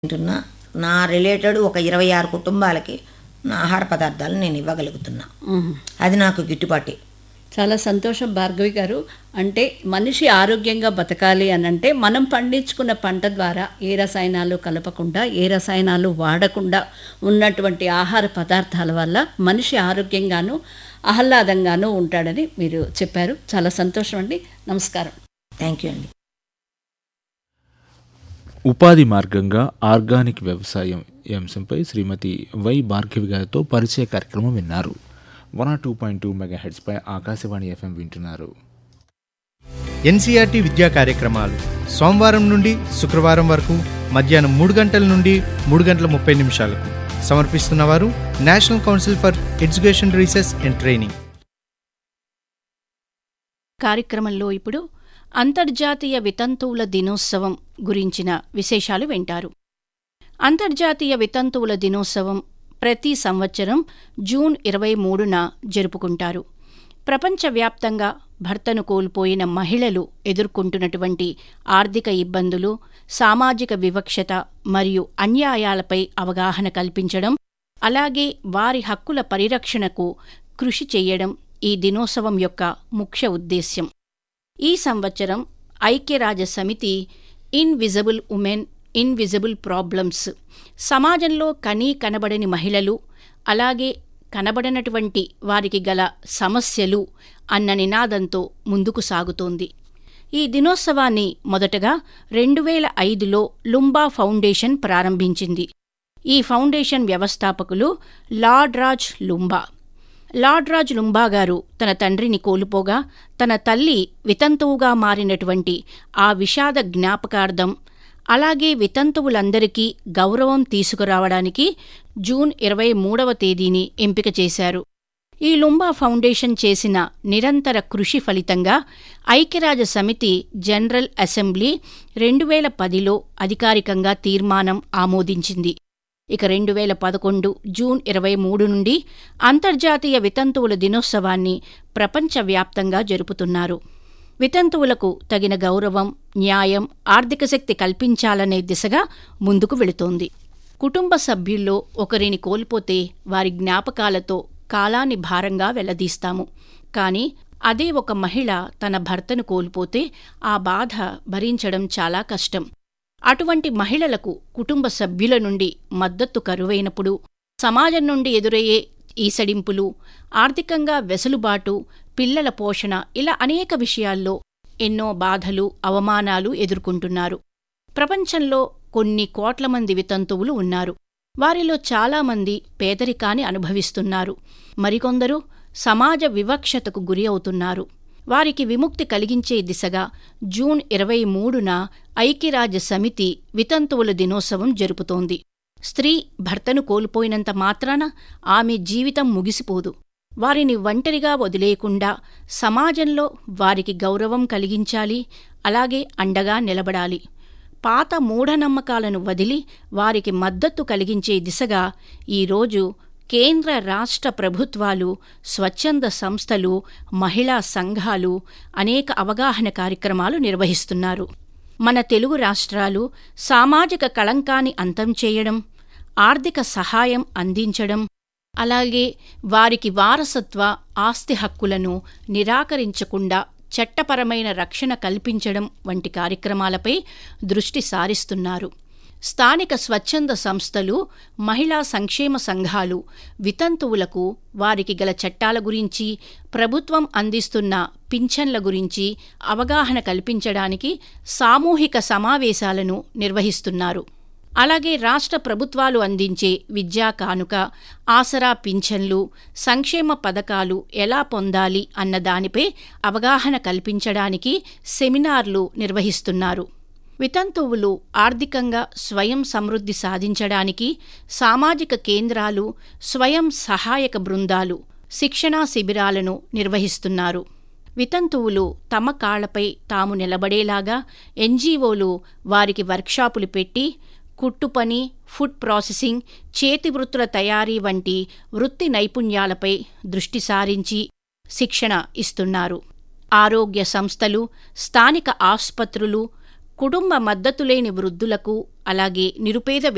తింటున్నా నా రిలేటెడ్ ఒక ఇరవై ఆరు కుటుంబాలకి నా ఆహార పదార్థాలు నేను ఇవ్వగలుగుతున్నా అది నాకు గిట్టుబాటే చాలా సంతోషం భార్గవి గారు అంటే మనిషి ఆరోగ్యంగా బతకాలి అని అంటే మనం పండించుకున్న పంట ద్వారా ఏ రసాయనాలు కలపకుండా ఏ రసాయనాలు వాడకుండా ఉన్నటువంటి ఆహార పదార్థాల వల్ల మనిషి ఆరోగ్యంగాను ఆహ్లాదంగాను ఉంటాడని మీరు చెప్పారు చాలా సంతోషం అండి నమస్కారం థ్యాంక్ యూ అండి ఉపాధి మార్గంగా ఆర్గానిక్ వ్యవసాయం ఈ అంశంపై శ్రీమతి వై భార్గవి గారితో పరిచయ కార్యక్రమం విన్నారు one or two point two mega హెడ్స్పై ఆకాశవాణి ఎఫ్ఎం వింటున్నారు ఎన్సీఆర్టీ విద్యా కార్యక్రమాలు సోమవారం నుండి శుక్రవారం వరకు మధ్యాహ్నం మూడు గంటల నుండి మూడు గంటల ముప్పై నిమిషాలకు సమర్పిస్తున్నవారు National Council for Education Research and Training కార్యక్రమంలో ఇప్పుడు అంతర్జాతీయ వితంతువుల దినోత్సవం గురించిన విశేషాలు వింటారు అంతర్జాతీయ వితంతువుల దినోత్సవం ప్రతి సంవత్సరం జూన్ ఇరవై మూడున జరుపుకుంటారు ప్రపంచవ్యాప్తంగా భర్తను కోల్పోయిన మహిళలు ఎదుర్కొంటున్నటువంటి ఆర్థిక ఇబ్బందులు సామాజిక వివక్షత మరియు అన్యాయాలపై అవగాహన కల్పించడం అలాగే వారి హక్కుల పరిరక్షణకు కృషి చెయ్యడం ఈ దినోత్సవం యొక్క ముఖ్య ఉద్దేశ్యం ఈ సంవత్సరం ఐక్యరాజ్య సమితి ఇన్విజిబుల్ ఉమెన్ ఇన్విజిబుల్ ప్రాబ్లమ్స్ సమాజంలో కనీ కనబడని మహిళలు అలాగే కనబడనటువంటి వారికి గల సమస్యలు అన్న నినాదంతో ముందుకు సాగుతోంది ఈ దినోత్సవాన్ని మొదటగా రెండు వేల ఐదులో లుంబా ఫౌండేషన్ ప్రారంభించింది ఈ ఫౌండేషన్ వ్యవస్థాపకులు లార్డ్ రాజ్ లుంబా లార్డ్ రాజ్ లుంబా గారు తన తండ్రిని కోల్పోగా తన తల్లి వితంతువుగా మారినటువంటి ఆ విషాద జ్ఞాపకార్థం అలాగే వితంతువులందరికీ గౌరవం తీసుకురావడానికి జూన్ ఇరవై మూడవ తేదీని ఎంపిక చేశారు ఈ లుంబా ఫౌండేషన్ చేసిన నిరంతర కృషి ఫలితంగా ఐక్యరాజ్య సమితి జనరల్ అసెంబ్లీ రెండు వేల పదిలో అధికారికంగా తీర్మానం ఆమోదించింది ఇక రెండు వేల పదకొండు జూన్ ఇరవై మూడు నుండి అంతర్జాతీయ వితంతువుల దినోత్సవాన్ని ప్రపంచవ్యాప్తంగా జరుపుతున్నారు వితంతువులకు తగిన గౌరవం న్యాయం ఆర్థిక శక్తి కల్పించాలనే దిశగా ముందుకు వెళుతోంది కుటుంబ సభ్యుల్లో ఒకరిని కోల్పోతే వారి జ్ఞాపకాలతో కాలాన్ని భారంగా వెళ్లదీస్తాము కాని అదే ఒక మహిళ తన భర్తను కోల్పోతే ఆ బాధ భరించడం చాలా కష్టం అటువంటి మహిళలకు కుటుంబ సభ్యుల నుండి మద్దతు కరువైనప్పుడు సమాజం నుండి ఎదురయ్యే ఈసడింపులు ఆర్థికంగా వెసులుబాటు పిల్లల పోషణ ఇలా అనేక విషయాల్లో ఎన్నో బాధలు అవమానాలు ఎదుర్కొంటున్నారు ప్రపంచంలో కొన్ని కోట్ల మంది వితంతువులు ఉన్నారు వారిలో చాలామంది పేదరికాన్ని అనుభవిస్తున్నారు మరికొందరు సమాజ వివక్షతకు గురి అవుతున్నారు వారికి విముక్తి కలిగించే దిశగా జూన్ ఇరవై మూడున ఐక్యరాజ్య సమితి వితంతువుల దినోత్సవం జరుపుతోంది స్త్రీ భర్తను కోల్పోయినంత మాత్రాన ఆమె జీవితం ముగిసిపోదు వారిని ఒంటరిగా వదిలేయకుండా సమాజంలో వారికి గౌరవం కలిగించాలి అలాగే అండగా నిలబడాలి పాత మూఢనమ్మకాలను వదిలి వారికి మద్దతు కలిగించే దిశగా ఈరోజు కేంద్ర రాష్ట్ర ప్రభుత్వాలు స్వచ్ఛంద సంస్థలు మహిళా సంఘాలు అనేక అవగాహన కార్యక్రమాలు నిర్వహిస్తున్నారు మన తెలుగు రాష్ట్రాలు సామాజిక కళంకాన్ని అంతం చేయడం ఆర్థిక సహాయం అందించడం అలాగే వారికి వారసత్వ ఆస్తి హక్కులను నిరాకరించకుండా చట్టపరమైన రక్షణ కల్పించడం వంటి కార్యక్రమాలపై దృష్టి సారిస్తున్నారు స్థానిక స్వచ్ఛంద సంస్థలు మహిళా సంక్షేమ సంఘాలు వితంతువులకు వారికి గల చట్టాల గురించి ప్రభుత్వం అందిస్తున్న పింఛన్ల గురించి అవగాహన కల్పించడానికి సామూహిక సమావేశాలను నిర్వహిస్తున్నారు అలాగే రాష్ట్ర ప్రభుత్వాలు అందించే విద్యా కానుక ఆసరా పింఛన్లు సంక్షేమ పథకాలు ఎలా పొందాలి అన్న దానిపై అవగాహన కల్పించడానికి సెమినార్లు నిర్వహిస్తున్నారు వితంతువులు ఆర్థికంగా స్వయం సమృద్ధి సాధించడానికి సామాజిక కేంద్రాలు స్వయం సహాయక బృందాలు శిక్షణా శిబిరాలను నిర్వహిస్తున్నారు వితంతువులు తమ కాళ్లపై తాము నిలబడేలాగా ఎన్జీఓలు వారికి వర్క్షాపులు పెట్టి కుట్టుపని ఫుడ్ ప్రాసెసింగ్ చేతి వృత్తుల తయారీ వంటి వృత్తి నైపుణ్యాలపై దృష్టి సారించి శిక్షణ ఇస్తున్నారు ఆరోగ్య సంస్థలు స్థానిక ఆస్పత్రులు కుటుంబ మద్దతు లేని వృద్ధులకు అలాగే నిరుపేద